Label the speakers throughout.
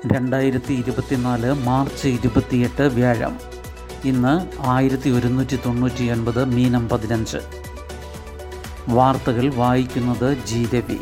Speaker 1: രണ്ടായിരത്തി ഇരുപത്തിനാല് മാർച്ച് ഇരുപത്തിയെട്ട് വ്യാഴം ഇന്ന് ആയിരത്തി ഒരുന്നൂറ്റി തൊണ്ണൂറ്റി ഒൻപത് മീനം പതിനഞ്ച് വാർത്തകൾ വായിക്കുന്നത് ജി രവി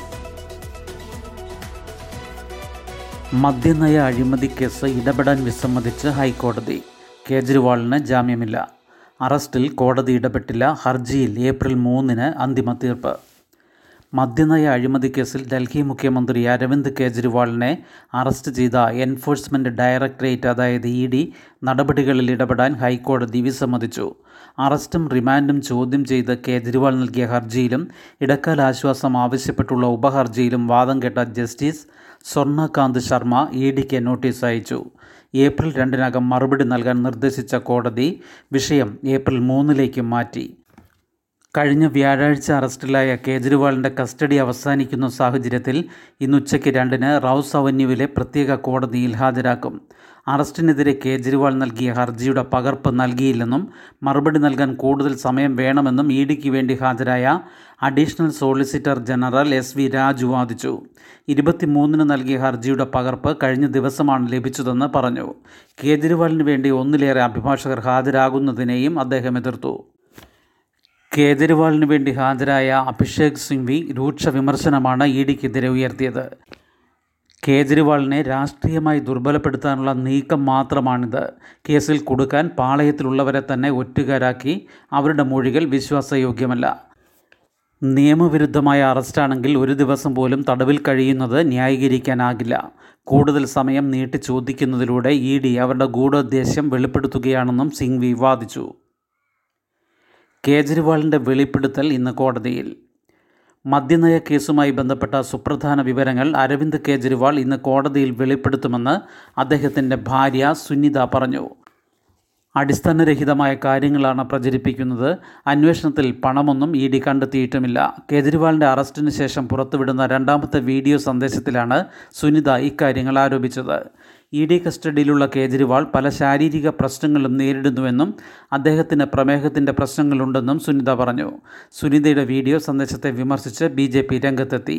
Speaker 1: മദ്യനയ അഴിമതി കേസ് ഇടപെടാൻ വിസമ്മതിച്ച് ഹൈക്കോടതി കേജ്രിവാളിന് ജാമ്യമില്ല അറസ്റ്റിൽ കോടതി ഇടപെട്ടില്ല ഹർജിയിൽ ഏപ്രിൽ മൂന്നിന് അന്തിമ തീർപ്പ് മദ്യനയ അഴിമതി കേസിൽ ഡൽഹി മുഖ്യമന്ത്രി അരവിന്ദ് കെജ്രിവാളിനെ അറസ്റ്റ് ചെയ്ത എൻഫോഴ്സ്മെൻറ്റ് ഡയറക്ടറേറ്റ് അതായത് ഇ ഡി നടപടികളിൽ ഇടപെടാൻ ഹൈക്കോടതി വിസമ്മതിച്ചു അറസ്റ്റും റിമാൻഡും ചോദ്യം ചെയ്ത് കേജ്രിവാൾ നൽകിയ ഹർജിയിലും ഇടക്കാല ആശ്വാസം ആവശ്യപ്പെട്ടുള്ള ഉപഹർജിയിലും വാദം കേട്ട ജസ്റ്റിസ് സ്വർണകാന്ത് ശർമ്മ ഇ ഡിക്ക് നോട്ടീസ് അയച്ചു ഏപ്രിൽ രണ്ടിനകം മറുപടി നൽകാൻ നിർദ്ദേശിച്ച കോടതി വിഷയം ഏപ്രിൽ മൂന്നിലേക്ക് മാറ്റി കഴിഞ്ഞ വ്യാഴാഴ്ച അറസ്റ്റിലായ കേജ്രിവാളിൻ്റെ കസ്റ്റഡി അവസാനിക്കുന്ന സാഹചര്യത്തിൽ ഇന്ന് ഉച്ചയ്ക്ക് രണ്ടിന് റൌസ് അവന്യൂവിലെ പ്രത്യേക കോടതിയിൽ ഹാജരാക്കും അറസ്റ്റിനെതിരെ കേജ്രിവാൾ നൽകിയ ഹർജിയുടെ പകർപ്പ് നൽകിയില്ലെന്നും മറുപടി നൽകാൻ കൂടുതൽ സമയം വേണമെന്നും ഇ ഡിക്ക് വേണ്ടി ഹാജരായ additional solicitor general S V Raju വാദിച്ചു ഇരുപത്തിമൂന്നിന് നൽകിയ ഹർജിയുടെ പകർപ്പ് കഴിഞ്ഞ ദിവസമാണ് ലഭിച്ചതെന്ന് പറഞ്ഞു കേജ്രിവാളിന് വേണ്ടി ഒന്നിലേറെ അഭിഭാഷകർ ഹാജരാകുന്നതിനെയും അദ്ദേഹം എതിർത്തു കേജ്രിവാളിന് വേണ്ടി ഹാജരായ അഭിഷേക് സിംഗ്വി രൂക്ഷ വിമർശനമാണ് ഇ ഡിക്കെതിരെ ഉയർത്തിയത് കേജ്രിവാളിനെ രാഷ്ട്രീയമായി ദുർബലപ്പെടുത്താനുള്ള നീക്കം മാത്രമാണിത് കേസിൽ കൊടുക്കാൻ പാളയത്തിലുള്ളവരെ തന്നെ ഒറ്റുകാരാക്കി അവരുടെ മൊഴികൾ വിശ്വാസയോഗ്യമല്ല നിയമവിരുദ്ധമായ അറസ്റ്റാണെങ്കിൽ ഒരു ദിവസം പോലും തടവിൽ കഴിയുന്നത് ന്യായീകരിക്കാനാകില്ല കൂടുതൽ സമയം നീട്ടി ചോദിക്കുന്നതിലൂടെ ഇ ഡി അവരുടെ ഗൂഢോദ്ദേശ്യം വെളിപ്പെടുത്തുകയാണെന്നും സിംഗ്വി വാദിച്ചു കേജ്രിവാളിൻ്റെ വെളിപ്പെടുത്തൽ ഇന്ന് കോടതിയിൽ മദ്യനയ കേസുമായി ബന്ധപ്പെട്ട സുപ്രധാന വിവരങ്ങൾ അരവിന്ദ് കേജ്രിവാൾ ഇന്ന് കോടതിയിൽ വെളിപ്പെടുത്തുമെന്ന് അദ്ദേഹത്തിൻ്റെ ഭാര്യ സുനിത പറഞ്ഞു അടിസ്ഥാനരഹിതമായ കാര്യങ്ങളാണ് പ്രചരിപ്പിക്കുന്നത് അന്വേഷണത്തിൽ പണമൊന്നും ഇ ഡി കണ്ടെത്തിയിട്ടുമില്ല കേജ്രിവാളിൻ്റെ അറസ്റ്റിന് ശേഷം പുറത്തുവിടുന്ന രണ്ടാമത്തെ വീഡിയോ സന്ദേശത്തിലാണ് സുനിത ഇക്കാര്യങ്ങൾ ആരോപിച്ചത് ഇ ഡി കസ്റ്റഡിയിലുള്ള കേജ്രിവാൾ പല ശാരീരിക പ്രശ്നങ്ങളും നേരിടുന്നുവെന്നും അദ്ദേഹത്തിന് പ്രമേഹത്തിൻ്റെ പ്രശ്നങ്ങളുണ്ടെന്നും സുനിത പറഞ്ഞു സുനിതയുടെ വീഡിയോ സന്ദേശത്തെ വിമർശിച്ച് ബി ജെ പി രംഗത്തെത്തി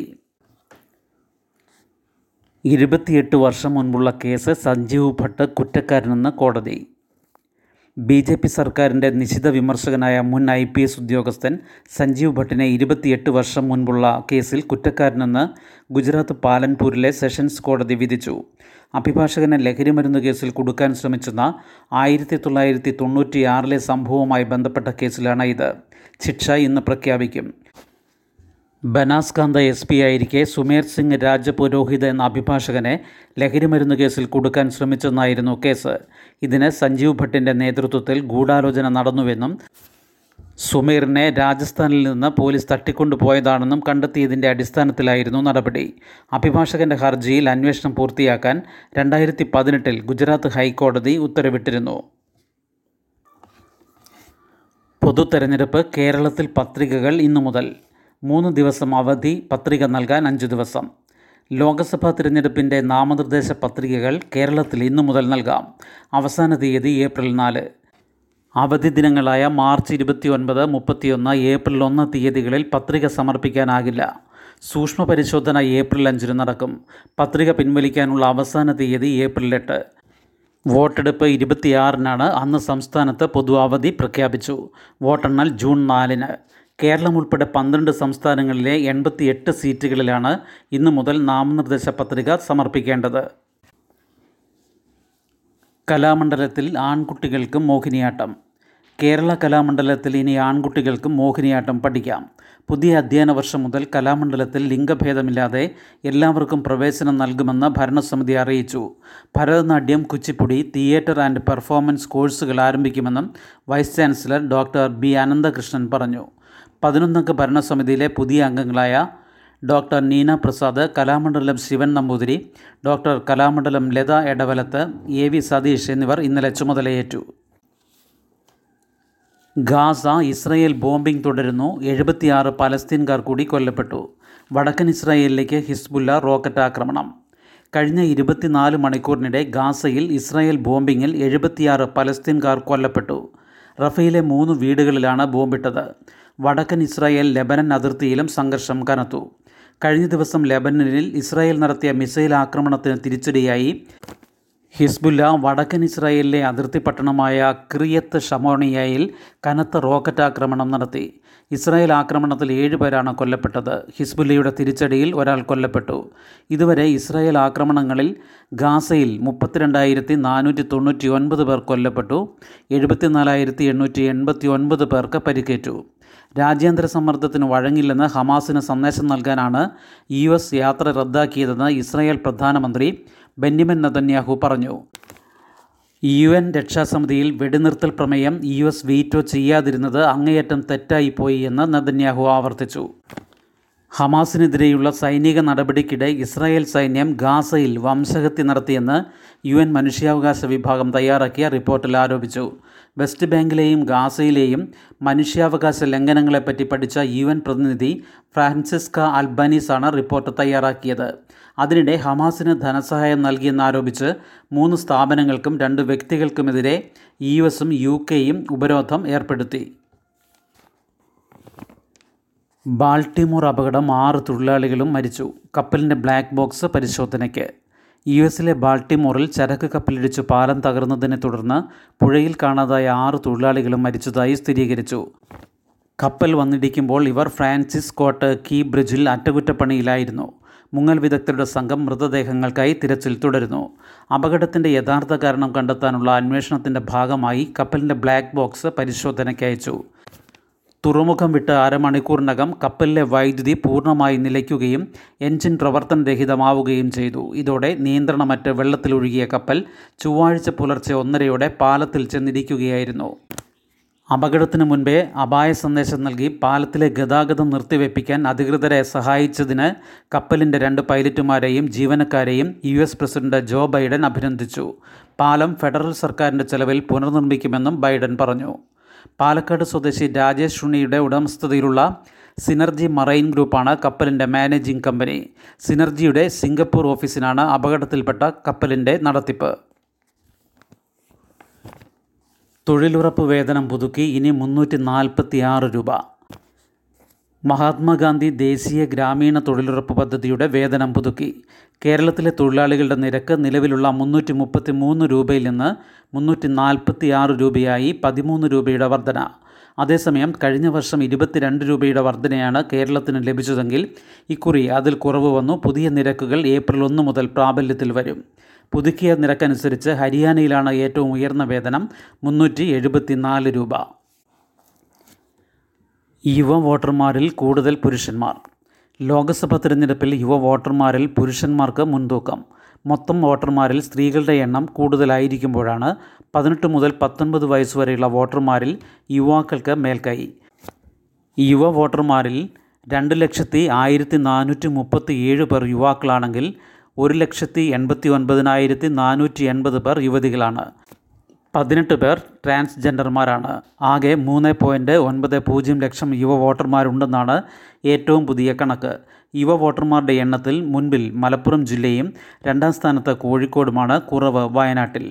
Speaker 1: ഇരുപത്തിയെട്ട് വർഷം മുൻപുള്ള കേസ് സഞ്ജീവ് ഭട്ട് കുറ്റക്കാരനെന്ന് കോടതി ബി ജെ പി സർക്കാരിൻ്റെ നിശിത വിമർശകനായ മുൻ ഐ പി എസ് ഉദ്യോഗസ്ഥൻ സഞ്ജീവ് ഭട്ടിനെ ഇരുപത്തിയെട്ട് വർഷം മുൻപുള്ള കേസിൽ കുറ്റക്കാരനെന്ന് ഗുജറാത്ത് പാലൻപൂരിലെ സെഷൻസ് കോടതി വിധിച്ചു അഭിഭാഷകനെ ലഹരിമരുന്ന് കേസിൽ കൊടുക്കാൻ ശ്രമിച്ചെന്ന ആയിരത്തി തൊള്ളായിരത്തി തൊണ്ണൂറ്റിയാറിലെ സംഭവവുമായി ബന്ധപ്പെട്ട കേസിലാണ് ഇത് ശിക്ഷ ഇന്ന് പ്രഖ്യാപിക്കും ബനാസ്കാന്ത എസ് പി ആയിരിക്കെ സുമേർ സിംഗ് രാജപുരോഹിത് എന്ന അഭിഭാഷകനെ ലഹരിമരുന്ന് കേസിൽ കൊടുക്കാൻ ശ്രമിച്ചെന്നായിരുന്നു കേസ് ഇതിന് സഞ്ജീവ് ഭട്ടിൻ്റെ നേതൃത്വത്തിൽ ഗൂഢാലോചന നടന്നുവെന്നും സുമീറിനെ രാജസ്ഥാനിൽ നിന്ന് പോലീസ് തട്ടിക്കൊണ്ടുപോയതാണെന്നും കണ്ടെത്തിയതിൻ്റെ അടിസ്ഥാനത്തിലായിരുന്നു നടപടി അഭിഭാഷകൻ്റെ ഹർജിയിൽ അന്വേഷണം പൂർത്തിയാക്കാൻ രണ്ടായിരത്തി പതിനെട്ടിൽ ഗുജറാത്ത് ഹൈക്കോടതി ഉത്തരവിട്ടിരുന്നു പൊതു തെരഞ്ഞെടുപ്പ് കേരളത്തിൽ പത്രികകൾ ഇന്നു മുതൽ മൂന്ന് ദിവസം അവധി പത്രിക നൽകാൻ അഞ്ച് ദിവസം ലോക്സഭാ തിരഞ്ഞെടുപ്പിൻ്റെ നാമനിർദ്ദേശ പത്രികകൾ കേരളത്തിൽ ഇന്നു മുതൽ നൽകാം അവസാന തീയതി ഏപ്രിൽ നാല് അവധി ദിനങ്ങളായ മാർച്ച് ഇരുപത്തി ഒൻപത് മുപ്പത്തിയൊന്ന് ഏപ്രിൽ ഒന്ന് തീയതികളിൽ പത്രിക സമർപ്പിക്കാനാകില്ല സൂക്ഷ്മ പരിശോധന ഏപ്രിൽ അഞ്ചിന് നടക്കും പത്രിക പിൻവലിക്കാനുള്ള അവസാന തീയതി ഏപ്രിൽ എട്ട് വോട്ടെടുപ്പ് ഇരുപത്തിയാറിനാണ് അന്ന് സംസ്ഥാനത്ത് പൊതു അവധി പ്രഖ്യാപിച്ചു വോട്ടെണ്ണൽ ജൂൺ നാലിന് കേരളം ഉൾപ്പെടെ പന്ത്രണ്ട് സംസ്ഥാനങ്ങളിലെ എൺപത്തിയെട്ട് സീറ്റുകളിലാണ് ഇന്നു മുതൽ നാമനിർദ്ദേശ പത്രിക സമർപ്പിക്കേണ്ടത് കലാമണ്ഡലത്തിൽ ആൺകുട്ടികൾക്ക് മോഹിനിയാട്ടം കേരള കലാമണ്ഡലത്തിൽ ഇനി ആൺകുട്ടികൾക്കും മോഹിനിയാട്ടം പഠിക്കാം പുതിയ അധ്യയന വർഷം മുതൽ കലാമണ്ഡലത്തിൽ ലിംഗഭേദമില്ലാതെ എല്ലാവർക്കും പ്രവേശനം നൽകുമെന്ന് ഭരണസമിതി അറിയിച്ചു Bharatanatyam Kuchipudi theatre and performance കോഴ്സുകൾ ആരംഭിക്കുമെന്നും vice chancellor doctor B Ananthakrishnan പറഞ്ഞു പതിനൊന്നംഗ ഭരണസമിതിയിലെ പുതിയ അംഗങ്ങളായ doctor Neena Prasad Kalamandalam Sivan Namboothiri doctor Kalamandalam Latha Edavalath A V Satheesh എന്നിവർ ഇന്നലെ ചുമതലയേറ്റു ഗാസ ഇസ്രയേൽ ബോംബിംഗ് തുടരുന്നു എഴുപത്തിയാറ് പലസ്തീൻകാർ കൂടി കൊല്ലപ്പെട്ടു വടക്കൻ ഇസ്രായേലിലേക്ക് ഹിസ്ബുല്ല റോക്കറ്റ് ആക്രമണം കഴിഞ്ഞ ഇരുപത്തിനാല് മണിക്കൂറിനിടെ ഗാസയിൽ ഇസ്രായേൽ ബോംബിങ്ങിൽ എഴുപത്തിയാറ് പലസ്തീൻകാർ കൊല്ലപ്പെട്ടു റഫയിലെ മൂന്ന് വീടുകളിലാണ് ബോംബിട്ടത് വടക്കൻ ഇസ്രായേൽ ലെബനൻ അതിർത്തിയിലും സംഘർഷം കനത്തു കഴിഞ്ഞ ദിവസം ലെബനനിൽ ഇസ്രായേൽ നടത്തിയ മിസൈൽ ആക്രമണത്തിന് തിരിച്ചടിയായി ഹിസ്ബുല്ല വടക്കൻ ഇസ്രായേലിലെ അതിർത്തി പട്ടണമായ ക്രിയത്ത് ഷമോണിയയിൽ കനത്ത റോക്കറ്റ് ആക്രമണം നടത്തി ഇസ്രായേൽ ആക്രമണത്തിൽ ഏഴ് പേരാണ് കൊല്ലപ്പെട്ടത് ഹിസ്ബുല്ലയുടെ തിരിച്ചടിയിൽ ഒരാൾ കൊല്ലപ്പെട്ടു ഇതുവരെ ഇസ്രായേൽ ആക്രമണങ്ങളിൽ ഗാസയിൽ മുപ്പത്തിരണ്ടായിരത്തി നാനൂറ്റി തൊണ്ണൂറ്റി ഒൻപത് പേർ കൊല്ലപ്പെട്ടു എഴുപത്തിനാലായിരത്തി എണ്ണൂറ്റി എൺപത്തി ഒൻപത് പേർക്ക് പരിക്കേറ്റു രാജ്യാന്തര സമ്മർദ്ദത്തിന് വഴങ്ങില്ലെന്ന് ഹമാസിന് സന്ദേശം നൽകാനാണ് യു എസ് യാത്ര റദ്ദാക്കിയതെന്ന് ഇസ്രായേൽ പ്രധാനമന്ത്രി ബെന്യമിൻ നതന്യാഹു പറഞ്ഞു യു എൻ രക്ഷാസമിതിയിൽ വെടിനിർത്തൽ പ്രമേയം യു എസ് വീറ്റോ ചെയ്യാതിരുന്നത് അങ്ങേയറ്റം തെറ്റായിപ്പോയി എന്ന് നതന്യാഹു ആവർത്തിച്ചു ഹമാസിനെതിരെയുള്ള സൈനിക നടപടിക്കിടെ ഇസ്രായേൽ സൈന്യം ഗാസയിൽ വംശഹത്യ നടത്തിയെന്ന് യു എൻ മനുഷ്യാവകാശ വിഭാഗം തയ്യാറാക്കിയ റിപ്പോർട്ടിൽ ആരോപിച്ചു വെസ്റ്റ് ബാങ്കിലെയും ഗാസയിലെയും മനുഷ്യാവകാശ ലംഘനങ്ങളെപ്പറ്റി പഠിച്ച യു എൻ പ്രതിനിധി ഫ്രാൻസിസ്ക അൽബനീസാണ് റിപ്പോർട്ട് തയ്യാറാക്കിയത് അതിനിടെ ഹമാസിന് ധനസഹായം നൽകിയെന്നാരോപിച്ച് മൂന്ന് സ്ഥാപനങ്ങൾക്കും രണ്ട് വ്യക്തികൾക്കുമെതിരെ യു എസും യു കെയും ഉപരോധം ഏർപ്പെടുത്തി ബാൾട്ടിമോർ അപകടം ആറ് തൊഴിലാളികളും മരിച്ചു കപ്പലിൻ്റെ ബ്ലാക്ക് ബോക്സ് പരിശോധനയ്ക്ക് യു എസിലെ ബാൾട്ടിമോറിൽ ചരക്ക് കപ്പലിടിച്ചു പാലം തകർന്നതിനെ തുടർന്ന് പുഴയിൽ കാണാതായ ആറ് തൊഴിലാളികളും മരിച്ചതായി സ്ഥിരീകരിച്ചു കപ്പൽ വന്നിടിക്കുമ്പോൾ ഇവർ ഫ്രാൻസിസ് കോട്ട് കീ ബ്രിഡ്ജിൽ അറ്റകുറ്റപ്പണിയിലായിരുന്നു മുങ്ങൽ വിദഗ്ധരുടെ സംഘം മൃതദേഹങ്ങൾക്കായി തിരച്ചിൽ തുടരുന്നു അപകടത്തിൻ്റെ യഥാർത്ഥ കാരണം കണ്ടെത്താനുള്ള അന്വേഷണത്തിൻ്റെ ഭാഗമായി കപ്പലിൻ്റെ ബ്ലാക്ക് ബോക്സ് പരിശോധനയ്ക്ക് അയച്ചു തുറമുഖം വിട്ട് അരമണിക്കൂറിനകം കപ്പലിലെ വൈദ്യുതി പൂർണ്ണമായി നിലയ്ക്കുകയും എൻജിൻ പ്രവർത്തനരഹിതമാവുകയും ചെയ്തു ഇതോടെ നിയന്ത്രണമറ്റ് വെള്ളത്തിലൊഴുകിയ കപ്പൽ ചൊവ്വാഴ്ച പുലർച്ചെ ഒന്നരയോടെ പാലത്തിൽ ചെന്നിരിക്കുകയായിരുന്നു അപകടത്തിന് മുൻപേ അപായ സന്ദേശം നൽകി പാലത്തിലെ ഗതാഗതം നിർത്തിവെപ്പിക്കാൻ അധികൃതരെ സഹായിച്ചതിന് കപ്പലിൻ്റെ രണ്ട് പൈലറ്റുമാരെയും ജീവനക്കാരെയും U S president Joe Biden അഭിനന്ദിച്ചു പാലം ഫെഡറൽ സർക്കാരിൻ്റെ ചെലവിൽ പുനർനിർമ്മിക്കുമെന്നും ബൈഡൻ പറഞ്ഞു പാലക്കാട് സ്വദേശി രാജേഷ് ഷുണിയുടെ ഉടമസ്ഥതയിലുള്ള സിനർജി മറൈൻ ഗ്രൂപ്പാണ് കപ്പലിൻ്റെ മാനേജിംഗ് കമ്പനി സിനർജിയുടെ സിംഗപ്പൂർ ഓഫീസിനാണ് അപകടത്തിൽപ്പെട്ട കപ്പലിൻ്റെ നടത്തിപ്പ് തൊഴിലുറപ്പ് വേതനം പുതുക്കി ഇനി മുന്നൂറ്റി നാൽപ്പത്തി ആറ് രൂപ മഹാത്മാഗാന്ധി ദേശീയ ഗ്രാമീണ തൊഴിലുറപ്പ് പദ്ധതിയുടെ വേതനം പുതുക്കി കേരളത്തിലെ തൊഴിലാളികളുടെ നിരക്ക് നിലവിലുള്ള മുന്നൂറ്റി മുപ്പത്തി മൂന്ന് രൂപയിൽ നിന്ന് മുന്നൂറ്റി നാൽപ്പത്തി ആറ് രൂപയായി പതിമൂന്ന് രൂപയുടെ വർധന അതേസമയം കഴിഞ്ഞ വർഷം ഇരുപത്തിരണ്ട് രൂപയുടെ വർധനയാണ് കേരളത്തിന് ലഭിച്ചതെങ്കിൽ ഇക്കുറി അതിൽ കുറവ് വന്നു പുതിയ നിരക്കുകൾ ഏപ്രിൽ ഒന്ന് മുതൽ പ്രാബല്യത്തിൽ വരും പുതുക്കിയ നിരക്കനുസരിച്ച് ഹരിയാനയിലാണ് ഏറ്റവും ഉയർന്ന വേതനം മുന്നൂറ്റി എഴുപത്തിനാല് രൂപ യുവ വോട്ടർമാരിൽ കൂടുതൽ പുരുഷന്മാർ ലോക്സഭ തിരഞ്ഞെടുപ്പിൽ യുവ വോട്ടർമാരിൽ പുരുഷന്മാർക്ക് മുൻതൂക്കം മൊത്തം വോട്ടർമാരിൽ സ്ത്രീകളുടെ എണ്ണം കൂടുതലായിരിക്കുമ്പോഴാണ് പതിനെട്ട് മുതൽ പത്തൊൻപത് വയസ്സുവരെയുള്ള വോട്ടർമാരിൽ യുവാക്കൾക്ക് മേൽക്കൈ യുവ വോട്ടർമാരിൽ രണ്ട് ലക്ഷത്തി ആയിരത്തി നാനൂറ്റി മുപ്പത്തി ഏഴ് പേർ യുവാക്കളാണെങ്കിൽ ഒരു ലക്ഷത്തി എൺപത്തി ഒൻപതിനായിരത്തി നാനൂറ്റി എൺപത് പേർ യുവതികളാണ് പതിനെട്ട് പേർ ട്രാൻസ്ജെൻഡർമാരാണ് ആകെ മൂന്ന് പോയിൻറ്റ് ഒൻപത് പൂജ്യം ലക്ഷം യുവ വോട്ടർമാരുണ്ടെന്നാണ് ഏറ്റവും പുതിയ കണക്ക് യുവ വോട്ടർമാരുടെ എണ്ണത്തിൽ മുൻപിൽ മലപ്പുറം ജില്ലയും രണ്ടാം സ്ഥാനത്ത് കോഴിക്കോടുമാണ് കുറവ് വയനാട്ടിൽ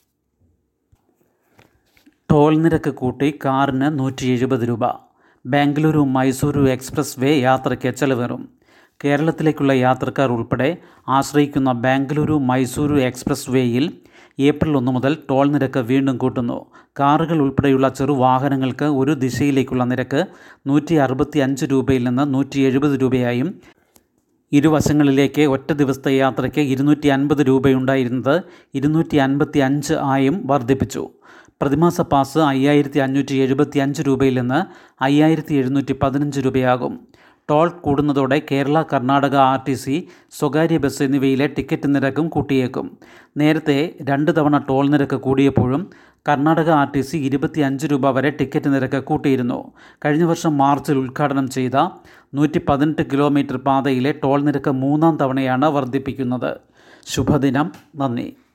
Speaker 1: ടോൾ നിരക്ക് കൂട്ടി കാറിന് നൂറ്റി എഴുപത് രൂപ ബാംഗ്ലൂരു മൈസൂരു എക്സ്പ്രസ് വേ യാത്രയ്ക്ക് ചെലവേറും കേരളത്തിലേക്കുള്ള യാത്രക്കാർ ഉൾപ്പെടെ ആശ്രയിക്കുന്ന ബാംഗ്ലൂരു മൈസൂരു എക്സ്പ്രസ് വേയിൽ ഏപ്രിൽ ഒന്ന് മുതൽ ടോൾ നിരക്ക് വീണ്ടും കൂട്ടുന്നു കാറുകൾ ഉൾപ്പെടെയുള്ള ചെറു വാഹനങ്ങൾക്ക് ഒരു ദിശയിലേക്കുള്ള നിരക്ക് നൂറ്റി അറുപത്തി അഞ്ച് രൂപയിൽ നിന്ന് നൂറ്റി എഴുപത് രൂപയായും ഇരുവശങ്ങളിലേക്ക് ഒറ്റ ദിവസത്തെ യാത്രയ്ക്ക് ഇരുന്നൂറ്റി അൻപത് രൂപയുണ്ടായിരുന്നത് ഇരുന്നൂറ്റി അൻപത്തി അഞ്ച് ആയും വർദ്ധിപ്പിച്ചു പ്രതിമാസ പാസ് അയ്യായിരത്തി അഞ്ഞൂറ്റി എഴുപത്തി അഞ്ച് രൂപയിൽ നിന്ന് അയ്യായിരത്തി എഴുന്നൂറ്റി പതിനഞ്ച് രൂപയാകും ടോൾ കൂടുന്നതോടെ Kerala Karnataka R T C സ്വകാര്യ ബസ് എന്നിവയിലെ ടിക്കറ്റ് നിരക്കും കൂട്ടിയേക്കും നേരത്തെ രണ്ട് തവണ ടോൾ നിരക്ക് കൂടിയപ്പോഴും കർണാടക ആർ ടി സി ഇരുപത്തി അഞ്ച് രൂപ വരെ ടിക്കറ്റ് നിരക്ക് കൂട്ടിയിരുന്നു കഴിഞ്ഞ വർഷം മാർച്ചിൽ ഉദ്ഘാടനം ചെയ്ത നൂറ്റി പതിനെട്ട് കിലോമീറ്റർ പാതയിലെ ടോൾ നിരക്ക് മൂന്നാം തവണയാണ് വർദ്ധിപ്പിക്കുന്നത് ശുഭദിനം നന്ദി